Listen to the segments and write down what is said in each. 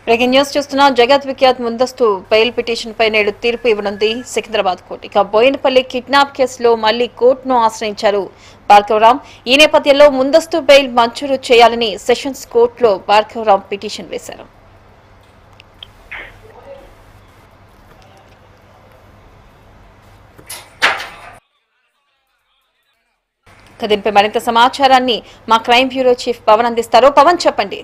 breaking news చూస్తున్న జగత్ విఖ్యాత్ ముందస్తు బెయిల్ పిటిషన్ పై నేడు తీర్పు ఇవ్వనుంది సికింద్రాబాద్ కోర్టు ఇక బోయినపల్లి కిడ్నాప్ కేసులో మళ్లీ కోర్టును ఆశ్రయించారు భార్గవరాం ఈ నేపథ్యంలో ముందస్తు బెయిల్ మంజూరు చేయాలని సెషన్స్ కోర్టులో భార్గవరాం పిటిషన్ వేశారు ఇక దీనిపై మరింత సమాచారాన్ని మా క్రైమ్ బ్యూరో చీఫ్ పవన్ అందిస్తారు పవన్ చెప్పండి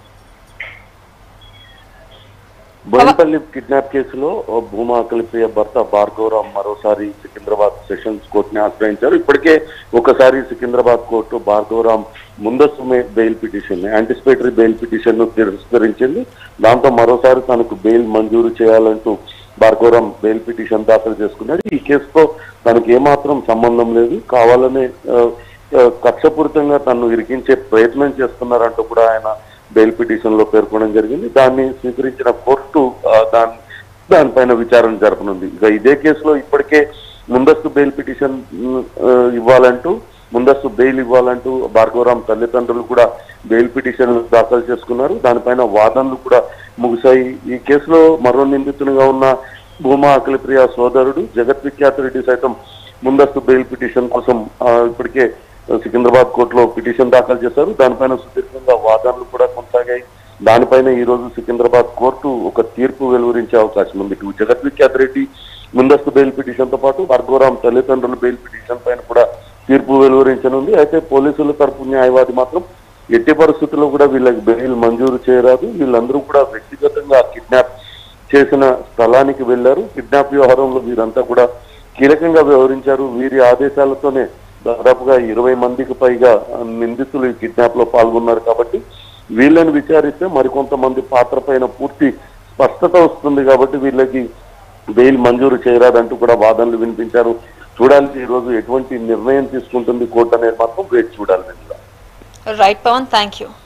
బోయినపల్లి కిడ్నాప్ కేసులో ఓ భూమా కలిపే భర్త భార్గవరామ్ మరోసారి సికింద్రాబాద్ సెషన్స్ కోర్టుని ఆశ్రయించారు ఇప్పటికే ఒకసారి సికింద్రాబాద్ కోర్టు భార్గవరామ్ ముందస్తు మే- bail petition anticipatory bail petition ను తిరస్కరించింది దాంతో మరోసారి తనకు బెయిల్ మంజూరు చేయాలంటూ భార్గవరామ్ బెయిల్ పిటిషన్ దాఖలు చేసుకున్నాడు ఈ కేసుతో తనకు ఏమాత్రం సంబంధం లేదు కావాలనే ఆ, ఆ, కక్షపూరితంగా తను ఇరికించే ప్రయత్నం చేస్తున్నారంటూ కూడా ఆయన బెయిల్ పిటిషన్ లో పేర్కొనడం జరిగింది దాన్ని స్వీకరించిన కోర్టు ఆ, దాని దానిపైన విచారణ జరపనుంది ఇక ఇదే కేసులో ఇప్పటికే ముందస్తు బెయిల్ పిటిషన్ ఉమ్, ఆ, ఇవ్వాలంటూ ముందస్తు బెయిల్ ఇవ్వాలంటూ భార్గవరామ్ తల్లిదండ్రులు కూడా బెయిల్ పిటిషన్ దాఖలు చేసుకున్నారు దానిపైన వాదనలు కూడా ముగిశాయి ఈ కేసులో మరో నిందితునిగా ఉన్న భూమా అఖిలప్రియ సోదరుడు జగత్ విఖ్యాత్ రెడ్డి సైతం ముందస్తు బెయిల్ పిటిషన్ కోసం ఆ, ఇప్పటికే సికింద్రాబాద్ కోర్టులో పిటిషన్ దాఖలు చేశారు దానిపైన సుదీర్ఘంగా వాదనలు కూడా కొనసాగాయి దానిపైన ఈ రోజు సికింద్రాబాద్ కోర్టు ఒక తీర్పు వెలువరించే అవకాశం ఉంది ఇటు జగత్ విఖ్యాత్ రెడ్డి ముందస్తు బెయిల్ పిటిషన్ తో పాటు భార్గవరామ్ తల్లిదండ్రుల బెయిల్ పిటిషన్ పైన కూడా తీర్పు వెలువరించనుంది అయితే పోలీసుల తరపు న్యాయవాది మాత్రం ఎట్టి పరిస్థితుల్లో కూడా వీళ్ళకి బెయిల్ మంజూరు చేయరాదు వీళ్ళందరూ కూడా వ్యక్తిగతంగా కిడ్నాప్ చేసిన స్థలానికి వెళ్లారు కిడ్నాప్ వ్యవహారంలో వీరంతా కూడా కీలకంగా వ్యవహరించారు వీరి ఆదేశాలతోనే దాదాపుగా ఇరవై మందికి పైగా నిందితులు ఈ కిడ్నాప్ లో పాల్గొన్నారు కాబట్టి వీళ్ళని విచారిస్తే మరికొంతమంది పాత్ర పైన పూర్తి స్పష్టత వస్తుంది కాబట్టి వీళ్ళకి బెయిల్ మంజూరు చేయరాదంటూ కూడా వాదనలు వినిపించారు చూడాలి ఈ రోజు ఎటువంటి నిర్ణయం తీసుకుంటుంది కోర్టు అనేది మాత్రం వేచి చూడాలి రైట్ పవన్ థ్యాంక్ యూ